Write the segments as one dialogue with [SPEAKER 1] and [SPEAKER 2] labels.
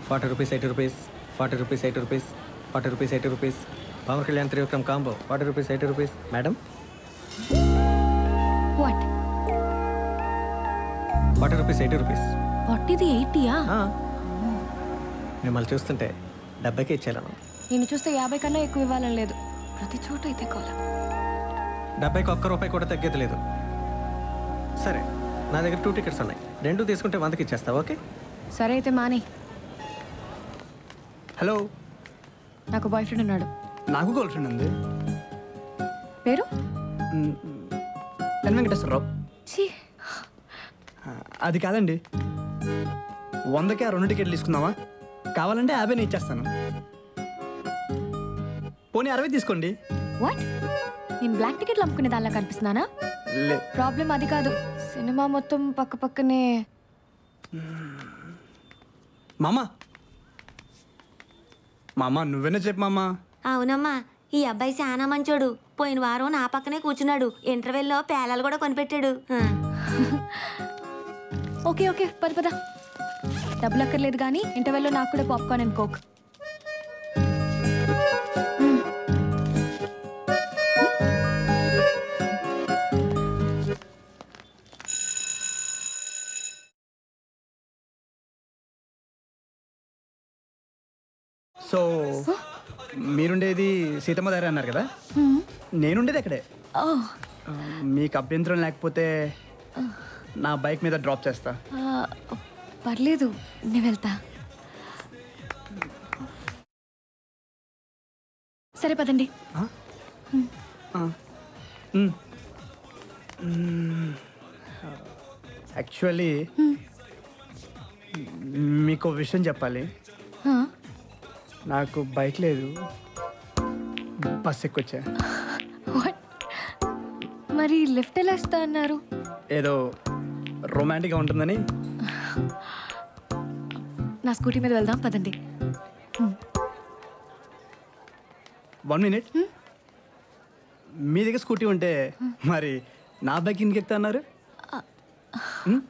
[SPEAKER 1] Forty rupees eighty rupees forty rupees eighty rupees forty rupees eighty rupees Pawan Kalyan Trivikram combo forty rupees eighty rupees madam
[SPEAKER 2] what
[SPEAKER 1] forty rupees eighty rupees
[SPEAKER 2] ఫార్టీది ఎయిటీయా
[SPEAKER 1] మిమ్మల్ని చూస్తుంటే డెబ్బైకి ఇచ్చేయాలను
[SPEAKER 2] నేను చూస్తే యాభై కన్నా ఎక్కువ ఇవ్వాలని లేదు ప్రతి చోట అయితే కోల
[SPEAKER 1] డెబ్బైకి ఒక్క రూపాయి కూడా తగ్గేది లేదు సరే నా దగ్గర టూ టికెట్స్ ఉన్నాయి రెండు తీసుకుంటే వందకి ఇచ్చేస్తా ఓకే
[SPEAKER 2] సరే అయితే మానే
[SPEAKER 3] హలో
[SPEAKER 2] నాకు బాయ్ ఫ్రెండ్ ఉన్నాడు
[SPEAKER 3] నాకు గర్ల్ ఫ్రెండ్ ఉంది
[SPEAKER 2] పేరు
[SPEAKER 3] మ్, ఎన్ వెంకటేశ్వరరావు
[SPEAKER 2] ఛీ
[SPEAKER 3] ఆ, అది కాదండి వందకి ఆ రెండు టికెట్లు తీసుకుందామా కావాలంటే యాభై నేను ఇచ్చేస్తాను పోనీ అరవై తీసుకోండి
[SPEAKER 2] వాట్ నేను బ్లాక్ టికెట్లు అమ్ముకునే దానిలా కనిపిస్తున్నానా
[SPEAKER 3] లే
[SPEAKER 2] ప్రాబ్లం అది కాదు సినిమా మొత్తం పక్క పక్కనే
[SPEAKER 3] మామా మామా నువ్వేనా చెప్పు మామా
[SPEAKER 4] అవునమ్మా ఈ అబ్బాయి చాలా మంచోడు పోయిన వారం నా పక్కనే కూర్చున్నాడు ఇంటర్వెల్లో పేలాలు కూడా కొనిపెట్టాడు ఆ.
[SPEAKER 2] ఓకే ఓకే పద పద డబ్బులు అక్కర్లేదు కానీ ఇంటర్వెల్లో నాకు కూడా పాప్కార్న్ అండ్ కోక్
[SPEAKER 3] సో మీరుండేది సీతమ్మ దగ్గర అన్నారు కదా నేనుండేది అక్కడే
[SPEAKER 2] ఓ
[SPEAKER 3] ఆ, మీకు అభ్యంతరం లేకపోతే నా బైక్ మీద డ్రాప్ చేస్తా
[SPEAKER 2] ఆ, పర్లేదు నేను వెళ్తా సరే పదండి
[SPEAKER 3] యాక్చువల్లీ మీకు ఓ విషయం చెప్పాలి
[SPEAKER 2] ఆ,
[SPEAKER 3] నాకు బైక్ లేదు బస్ ఎక్కొచ్చా
[SPEAKER 2] what? మరి లిఫ్ట్ ఎలా ఇస్తా అన్నారు
[SPEAKER 3] ఏదో రొమాంటిక్గా ఉంటుందని
[SPEAKER 2] నా స్కూటీ మీద వెళ్దాం పదండి
[SPEAKER 3] వన్ మినిట్ మీ దగ్గర స్కూటీ ఉంటే మరి నా బైక్ ఇంటికి ఎక్కుతా అన్నారు హ్మ్?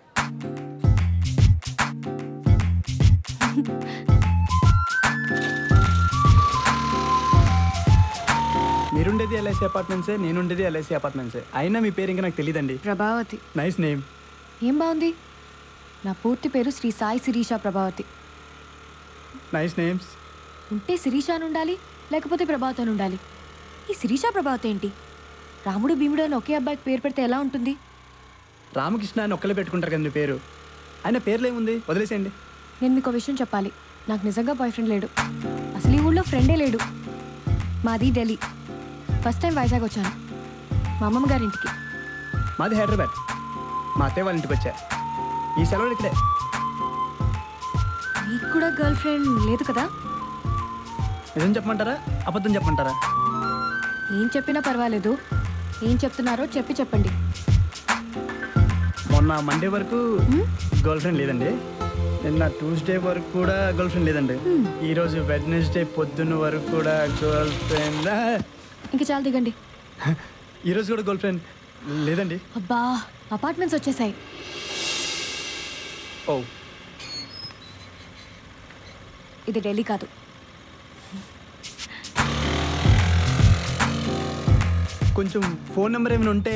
[SPEAKER 3] మీరుండేది ఎల్ఐసి అపార్ట్మెంట్సే నేనుండేది ఎల్ఐసి అపార్ట్మెంట్సే అయినా మీ పేరు ఇంకా నాకు తెలియదండి
[SPEAKER 2] ప్రభావతి
[SPEAKER 3] నైస్ నేమ్
[SPEAKER 2] ఏం బాగుంది నా పూర్తి పేరు శ్రీ సాయి శిరీష ప్రభావతి
[SPEAKER 3] నైస్ నేమ్స్
[SPEAKER 2] ఉంటే శిరీష అని ఉండాలి లేకపోతే ప్రభావతి అని ఉండాలి ఈ శిరీష ప్రభావతి ఏంటి రాముడు భీముడు అని ఒకే అబ్బాయికి పేరు పెడితే ఎలా ఉంటుంది
[SPEAKER 3] రామకృష్ణ అని ఒక్కలే పెట్టుకుంటారు కదా మీ పేరు ఆయన పేర్లు ఏముంది వదిలేసేయండి
[SPEAKER 2] నేను మీకు ఒక విషయం చెప్పాలి నాకు నిజంగా బాయ్ ఫ్రెండ్ లేడు అసలు ఈ ఊళ్ళో ఫ్రెండే లేడు మాది ఢిల్లీ ఫస్ట్ టైం వైజాగ్ వచ్చాను మా అమ్మమ్మ గారింటికి
[SPEAKER 3] మాది హైదరాబాద్ మా అత్తయ్య వాళ్ళ ఇంటికి వచ్చా ఈ సెలవులు ఇక్కడే
[SPEAKER 2] మీకు కూడా గర్ల్ ఫ్రెండ్ లేదు కదా
[SPEAKER 3] నిజం చెప్పమంటారా అబద్ధం చెప్పమంటారా
[SPEAKER 2] ఏం చెప్పినా పర్వాలేదు ఏం చెప్తున్నారో చెప్పి చెప్పండి
[SPEAKER 3] మొన్న మండే వరకు గర్ల్ ఫ్రెండ్ లేదండి నిన్న ట్యూస్డే వరకు కూడా గర్ల్ ఫ్రెండ్ లేదండి ఈరోజు వెడ్నెస్డే పొద్దున్న వరకు కూడా గర్ల్ ఫ్రెండ్
[SPEAKER 2] ఇంక చాలు దిగండి
[SPEAKER 3] ఈరోజు కూడా గర్ల్ ఫ్రెండ్ లేదండి
[SPEAKER 2] అబ్బా అపార్ట్మెంట్స్ వచ్చేసాయి
[SPEAKER 3] ఓ
[SPEAKER 2] ఇది ఢిల్లీ కాదు
[SPEAKER 3] కొంచెం ఫోన్ నెంబర్ ఏమైనా ఉంటే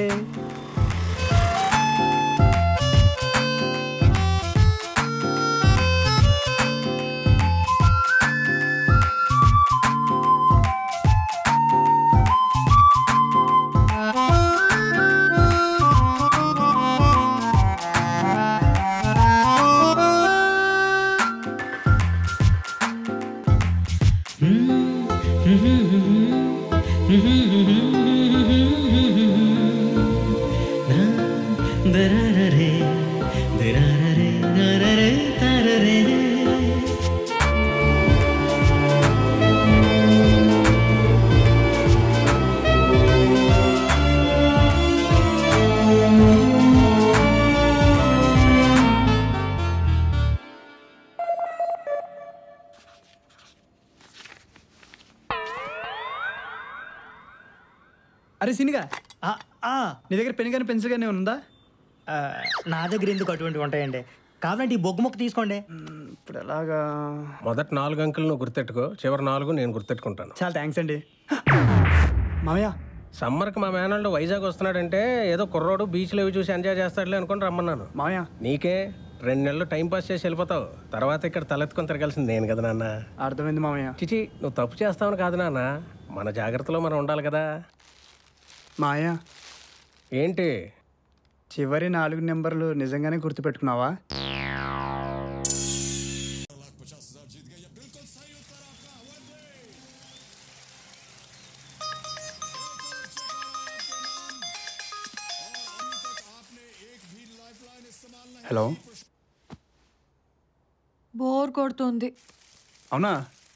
[SPEAKER 5] దరరరే దరరరే దరరే తరరే
[SPEAKER 3] అరే సినిగా
[SPEAKER 1] ఆ, ఆ,
[SPEAKER 3] నీ దగ్గర పెన్ కానీ పెన్సిల్ కానీ ఏమైనా ఉందా
[SPEAKER 1] ఆ, నా దగ్గర ఎందుకు అటువంటి ఉంటాయండి కావాలంటే ఈ బొగ్గు ముక్క తీసుకోండి
[SPEAKER 3] ఇప్పుడు ఎలాగా
[SPEAKER 6] మొదటి నాలుగు అంకెలు నువ్వు గుర్తెట్టుకో చివరి నాలుగు నేను గుర్తెట్టుకుంటాను
[SPEAKER 3] చాలా థ్యాంక్స్ అండి మామయ్య
[SPEAKER 6] సమ్మర్కి మా మేనల్డ్ వైజాగ్ వస్తున్నాడంటే ఏదో కుర్రోడు బీచ్లో ఇవి చూసి ఎంజాయ్ చేస్తాడులే అనుకుని రమ్మన్నాను
[SPEAKER 3] మామయ్య
[SPEAKER 6] నీకే రెండు నెలలు టైం పాస్ చేసి వెళ్ళిపోతావు తర్వాత ఇక్కడ తలెత్తుకొని తిరగాల్సింది నేను కదా నాన్న
[SPEAKER 3] అర్థమైంది మామయ్య
[SPEAKER 6] చిచి నువ్వు తప్పు చేస్తావని కాదు నాన్న మన జాగ్రత్తలో మనం ఉండాలి కదా
[SPEAKER 3] మాయ
[SPEAKER 6] ఏంటి
[SPEAKER 3] చివరి నాలుగు నెంబర్లు నిజంగానే గుర్తుపెట్టుకున్నావా హలో
[SPEAKER 2] బోర్ కొడుతుంది
[SPEAKER 3] అవునా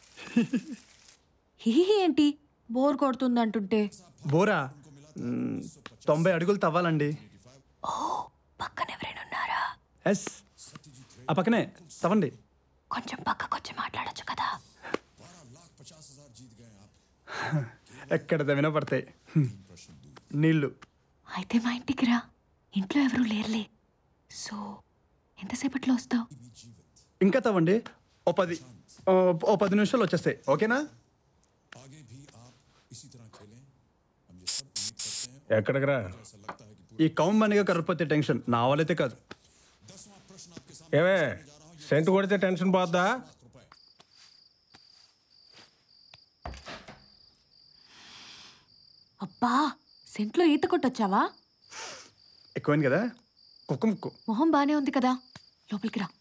[SPEAKER 2] హిహి ఏంటి బోర్ కొడుతుంది అంటుంటే
[SPEAKER 3] బోరా మ్మ్, తొంభై అడుగులు తవ్వాలండి
[SPEAKER 2] పక్కన ఎవరైనా ఉన్నారా
[SPEAKER 3] ఎస్ ఆ పక్కనే తవ్వండి
[SPEAKER 2] కొంచెం పక్కకొచ్చి మాట్లాడొచ్చు కదా
[SPEAKER 3] ఎక్కడ తవ్వినా పడతాయి హ్మ్. నీళ్ళు
[SPEAKER 2] అయితే మా ఇంటికి రా ఇంట్లో ఎవరూ లేరులే సో ఎంతసేపట్లో వస్తావు
[SPEAKER 3] ఇంకా తవ్వండి ఓ పది ఓ ఓ పది నిమిషాలు వచ్చేస్తాయి ఓకేనా
[SPEAKER 6] ఎక్కడికి రా
[SPEAKER 3] ఈ కౌమ్ మనగా కరకపోతే టెన్షన్ నా వాళ్ళైతే కాదు
[SPEAKER 6] ఏమే సెంటు కొడితే టెన్షన్ పోద్దా
[SPEAKER 2] అబ్బా సెంట్లో ఈత కొట్టొచ్చావా
[SPEAKER 3] ఎక్కువైంది కదా కుక్క ముక్కు
[SPEAKER 2] మొహం బానే ఉంది కదా లోపలికి రా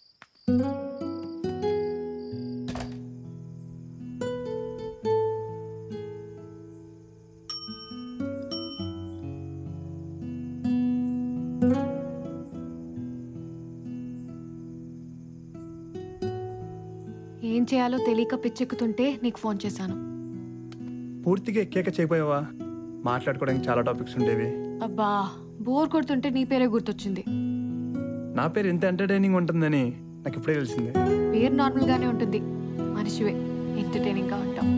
[SPEAKER 2] ఏం చేయాలో తెలియక పిచ్చెక్కుతుంటే నీకు ఫోన్ చేశాను
[SPEAKER 3] పూర్తిగా ఎక్కాక చేయపోయావా మాట్లాడుకోవడానికి చాలా టాపిక్స్ ఉండేవి
[SPEAKER 2] అబ్బా బోర్ కొడుతుంటే నీ పేరే గుర్తొచ్చింది
[SPEAKER 3] నా పేరు ఎంత ఎంటర్టైనింగ్ ఉంటుందని నాకు ఇప్పుడే తెలిసింది
[SPEAKER 2] పేరు నార్మల్ గానే ఉంటుంది మనిషివే ఎంటర్టైనింగ్ గా ఉంటాం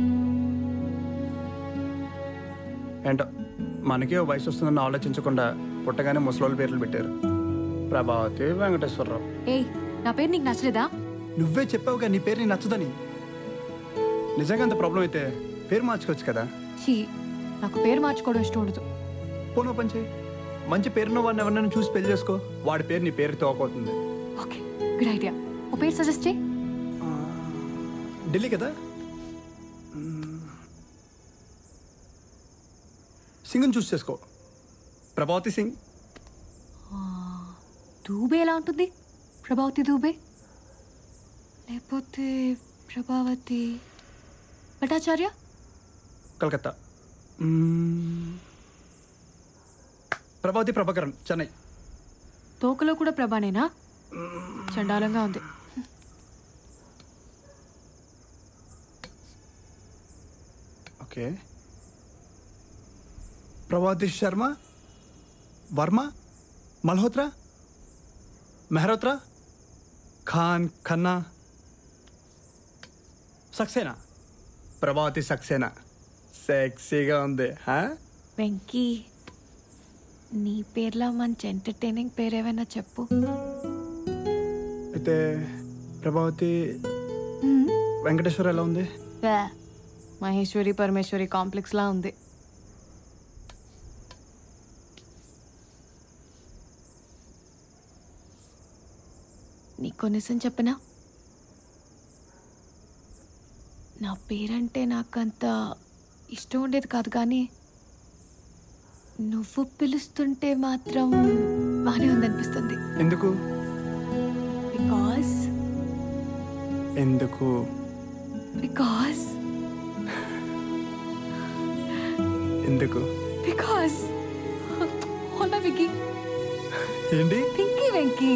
[SPEAKER 3] ఏంటో మనకే ఓ వయసు వస్తుందని ఆలోచించకుండా పుట్టగానే ముసలోళ్ళ పేర్లు పెట్టారు ప్రభావతి వెంకటేశ్వరరావు
[SPEAKER 2] ఏయ్ నా పేరు నీకు నచ్చలేదా
[SPEAKER 3] నువ్వే చెప్పావుగా నీ పేరు నీకు నచ్చదని నిజంగా అంత ప్రాబ్లం అయితే పేరు మార్చుకోవచ్చు కదా
[SPEAKER 2] ఛీ నాకు పేరు మార్చుకోవడం ఇష్టం ఉండదు
[SPEAKER 3] పోనో పని చేయి మంచి పేరున్న వాడిని ఎవరినైనా చూసి పెళ్లి చేసుకో వాడి పేరు నీ పేరు తోకవుతుంది
[SPEAKER 2] ఓకే గుడ్ ఐడియా ఓ పేరు సజెస్ట్ చేయి
[SPEAKER 3] ఢిల్లీ కదా మ్మ్. సింగ్ని చూస్ చేసుకో ప్రభావతి సింగ్
[SPEAKER 2] దూబే ఎలా ఉంటుంది ప్రభావతి దూబే లేకపోతే ప్రభావతి భట్టాచార్య
[SPEAKER 3] కలకత్తా మ్మ్. ప్రభావతి ప్రభాకరన్ చెన్నై
[SPEAKER 2] తోకలో కూడా ప్రభానేనా చండాలంగా ఉంది
[SPEAKER 3] ఓకే ప్రభావతి శర్మ వర్మ మల్హోత్రా మెహరోత్రా ఖాన్ ఖన్నా సక్సేనా ప్రభావతి సక్సేనా సెక్సీగా ఉంది హా?
[SPEAKER 2] వెంకీ నీ పేర్లో మంచి ఎంటర్టైనింగ్ పేరు ఏమైనా చెప్పు
[SPEAKER 3] అయితే ప్రభావతి వెంకటేశ్వర ఎలా ఉంది
[SPEAKER 2] వే. మహేశ్వరి పరమేశ్వరి కాంప్లెక్స్ లా ఉంది నీకు నిజం చెప్పనా నా పేరంటే నాకంత ఇష్టం ఉండేది కాదు కానీ నువ్వు పిలుస్తుంటే మాత్రం బాగానే ఉందనిపిస్తుంది
[SPEAKER 3] ఎందుకు
[SPEAKER 2] బికాస్
[SPEAKER 3] ఎందుకు
[SPEAKER 2] బికాస్
[SPEAKER 3] ఎందుకు
[SPEAKER 2] బికాస్ హోలా వికీ
[SPEAKER 3] ఏంటి
[SPEAKER 2] పింకీ వెంకీ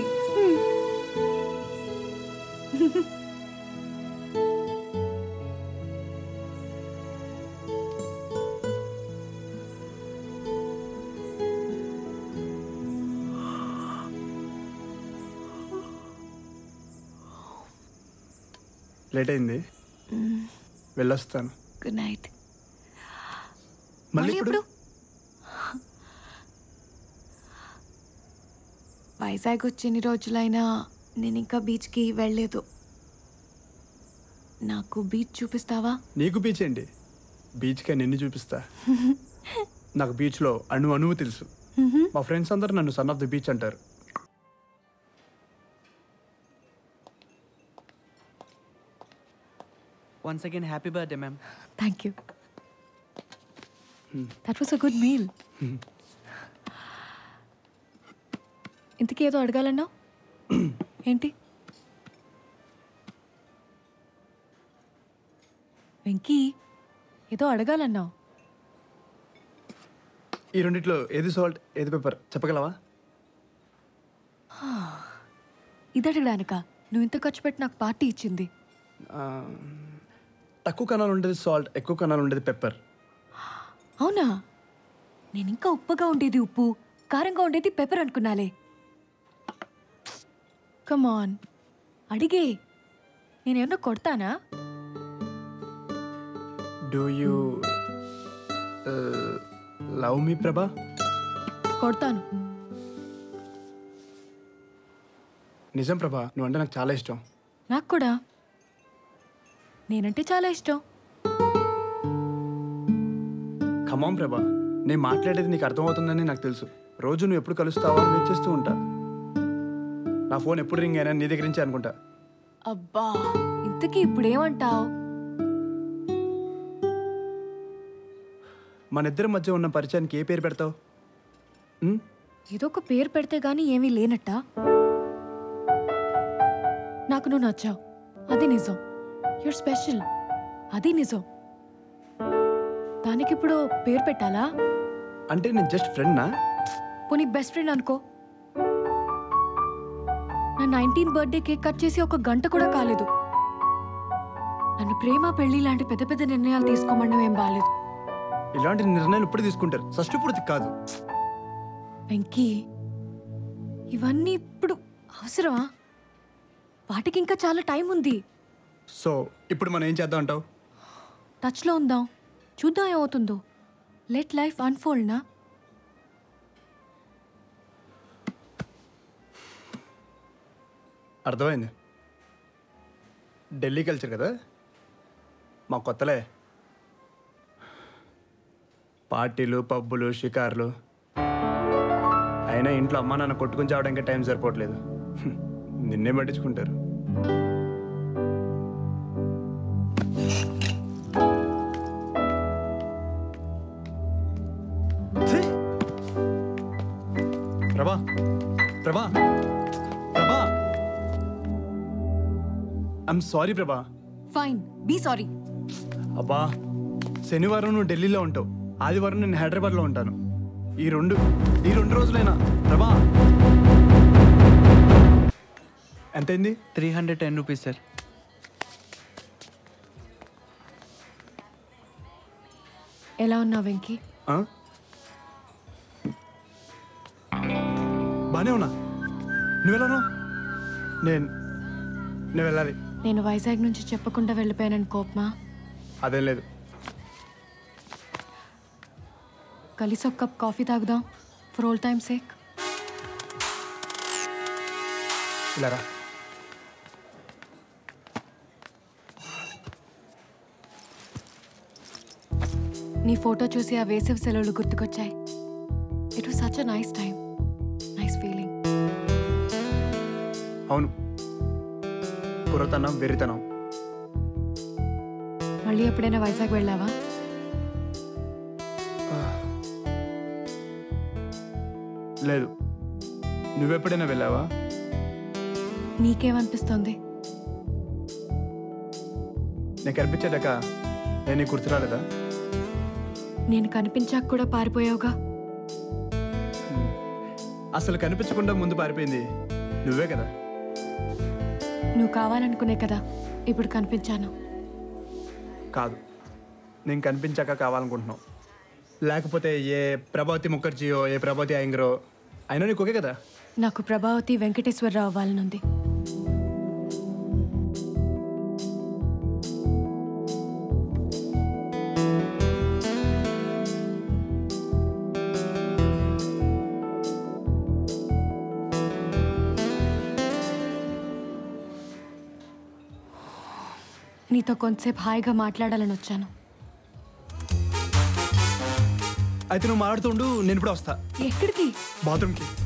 [SPEAKER 3] లేట్ అయింది వెళ్ళొస్తాను
[SPEAKER 2] గుడ్ నైట్
[SPEAKER 3] మళ్ళీ
[SPEAKER 2] మళ్ళీ
[SPEAKER 3] ఇప్పుడు
[SPEAKER 2] ఎప్పుడు వైజాగ్ వచ్చి ఎన్ని రోజులైనా నేను ఇంకా బీచ్కి వెళ్ళలేదు నాకు బీచ్ చూపిస్తావా
[SPEAKER 3] నీకు బీచ్ ఏంటి బీచ్కే నిన్ను చూపిస్తా నాకు బీచ్లో అణు అణువు తెలుసు మా ఫ్రెండ్స్ అందరూ నన్ను సన్ ఆఫ్ ది బీచ్ అంటారు
[SPEAKER 7] Once again, happy birthday, ma'am.
[SPEAKER 2] Thank you that was a good meal ఇంతకీ ఏదో అడగాలన్నావు ఏంటి వెంకీ ఏదో అడగాలన్నావు
[SPEAKER 3] ఈ రెండిట్లో ఏది సాల్ట్ ఏది పేపర్ చెప్పగలవా
[SPEAKER 2] ఇది అడగడానిక నువ్వు ఇంత ఖర్చు పెట్టి నాకు పార్టీ ఇచ్చింది
[SPEAKER 3] ఆ, తక్కువ కణాలు ఉండేది సాల్ట్ ఎక్కువ కణాలు ఉండేది పెప్పర్
[SPEAKER 2] అవునా నేను ఇంకా ఉప్పగా ఉండేది ఉప్పు కారంగా ఉండేది పెప్పర్ అనుకున్నాలే కమాన్ అడిగే నేనేమన్నా కొడతానా
[SPEAKER 3] do you love me Prabha
[SPEAKER 2] కొడతాను
[SPEAKER 3] నిజం ప్రభా నువ్వంటే నాకు చాలా ఇష్టం
[SPEAKER 2] నాకు కూడా నేనంటే చాలా ఇష్టం
[SPEAKER 3] ఖమ్మం ప్రభా నేను మాట్లాడేది నీకు అర్థమవుతుందని నాకు తెలుసు రోజు నువ్వు ఎప్పుడు కలుస్తావా అని వెయిట్ చేస్తూ ఉంటా నా ఫోన్ ఎప్పుడు రింగ్ అయినా నీ దగ్గర నుంచే అనుకుంటా
[SPEAKER 2] అబ్బా ఇంతకీ ఇప్పుడేమంటావు
[SPEAKER 3] మన ఇద్దరి మధ్య ఉన్న పరిచయానికి ఏ పేరు పెడతావు ఉమ్?
[SPEAKER 2] ఏదో ఒక పేరు పెడితే గానీ ఏమీ లేనట్టా నాకు నువ్వు నచ్చావు అది నిజం యూర్ స్పెషల్ అది నిజం దానికి ఇప్పుడు పేరు పెట్టాలా
[SPEAKER 3] అంటే నేను జస్ట్ ఫ్రెండ్నా
[SPEAKER 2] పోనీ బెస్ట్ ఫ్రెండ్ అనుకో నా నైన్టీన్ బర్త్డే కేక్ కట్ చేసి ఒక గంట కూడా కాలేదు నన్ను ప్రేమ పెళ్లి లాంటి పెద్ద పెద్ద నిర్ణయాలు తీసుకోమడం ఏం బాలేదు
[SPEAKER 3] ఇలాంటి నిర్ణయాలు ఇప్పుడు తీసుకుంటారు షష్టి పూర్తి కాదు
[SPEAKER 2] వెంకీ ఇవన్నీ ఇప్పుడు అవసరమా వాటికి ఇంకా చాలా టైం ఉంది
[SPEAKER 3] సో ఇప్పుడు మనం ఏం చేద్దాం అంటావు
[SPEAKER 2] టచ్లో ఉందాం చూద్దాం ఏమవుతుందో లెట్ లైఫ్ అన్ఫోల్డ్ నా
[SPEAKER 3] అర్థమైంది ఢిల్లీ కల్చర్ కదా మా కొత్తలే పార్టీలు పబ్బులు షికార్లు అయినా ఇంట్లో అమ్మా నాన్న కొట్టుకుని చావడానికి టైం సరిపోవట్లేదు హ్మ్. నిన్నే పట్టించుకుంటారు ఛీ! Prabha Prabha Prabha I'm sorry Prabha
[SPEAKER 2] fine be sorry
[SPEAKER 3] అబ్బా శనివారం నువ్వు ఢిల్లీలో ఉంటావు ఆదివారం నేను హైదరాబాద్లో ఉంటాను ఈ రెండు ఈ రెండు రోజులైనా ప్రభా ఎంతైంది
[SPEAKER 7] 310 rupees, sir.
[SPEAKER 2] ఎలా ఉన్నావు వెంకీ
[SPEAKER 3] ఆ? బానే ఉన్నా నువ్వెలా ఉన్నావు నేను నేను వెళ్ళాలి
[SPEAKER 2] నేను వైజాగ్ నుంచి చెప్పకుండా వెళ్ళిపోయానని కోపమా
[SPEAKER 3] అదేం లేదు
[SPEAKER 2] కలిసి ఒక కప్ కాఫీ తాగుదాం ఫర్ ఆల్ టైమ్ సేక్
[SPEAKER 3] ఇలా రా
[SPEAKER 2] నీ ఫోటో చూసి ఆ వేసవి సెలవులు గుర్తుకొచ్చాయి it was such a nice time nice feeling
[SPEAKER 3] అవును కుర్రతనం వెర్రితనం
[SPEAKER 2] మళ్ళీ ఎప్పుడైనా వైజాగ్ వెళ్ళావా
[SPEAKER 3] లేదు నువ్వెప్పుడైనా వెళ్ళావా
[SPEAKER 2] నీకేమనిపిస్తుంది
[SPEAKER 3] నేను కనిపించేదాక నేను నీకు గుర్తు రాలేదా
[SPEAKER 2] నేను కనిపించాక కూడా పారిపోయావుగా
[SPEAKER 3] అసలు కనిపించకుండా ముందు పారిపోయింది నువ్వే కదా
[SPEAKER 2] నువ్వు కావాలనుకునే కదా ఇప్పుడు కనిపించాను
[SPEAKER 3] కాదు నేను కనిపించాక కావాలనుకుంటున్నావు లేకపోతే ఏ ప్రభావతి ముఖర్జీయో ఏ ప్రభావతి అయ్యంగరో అయినా నీకు ఓకే కదా
[SPEAKER 2] నాకు ప్రభావతి వెంకటేశ్వరరావు అవ్వాలనుంది నీతో కొంతసేపు హాయిగా మాట్లాడాలని వచ్చాను
[SPEAKER 3] అయితే నువ్వు మాట్లాడుతుండు నేను ఇప్పుడు వస్తా
[SPEAKER 2] ఎక్కడికి
[SPEAKER 3] బాత్రూమ్కి